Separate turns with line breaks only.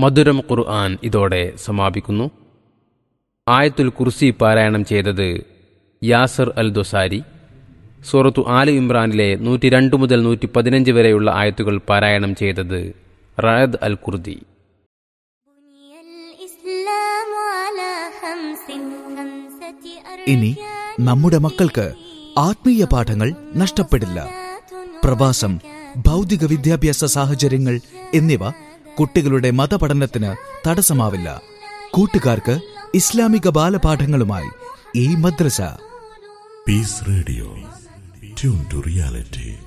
മധുരം ഖുർആൻ ഇതോടെ സമാപിക്കുന്നു ആയത്തുൽ കുർസി പാരായണം ചെയ്തത് യാസർ അൽ ദൊസാരി സൂറത്തു ആല് ഇമ്രാനിലെ നൂറ്റി രണ്ട് മുതൽ നൂറ്റി പതിനഞ്ച് വരെയുള്ള ആയത്തുകൾ പാരായണം ചെയ്തത് റയദ് അൽ കുർദി
بني الإسلام على خمس خمسة
ഇനി നമ്മുടെ മക്കൾക്ക് ആത്മീയ പാഠങ്ങൾ നഷ്ടപ്പെടില്ല പ്രവാസം ഭൗതിക വിദ്യാഭ്യാസ സാഹചര്യങ്ങൾ എന്നിവ കുട്ടികളുടെ മതപഠനത്തിന് തടസ്സമാവില്ല കൂട്ടുകാർക്ക് ഇസ്ലാമിക ബാലപാഠങ്ങളുമായി ഈ മദ്രസ
Peace Radio. Tune to reality.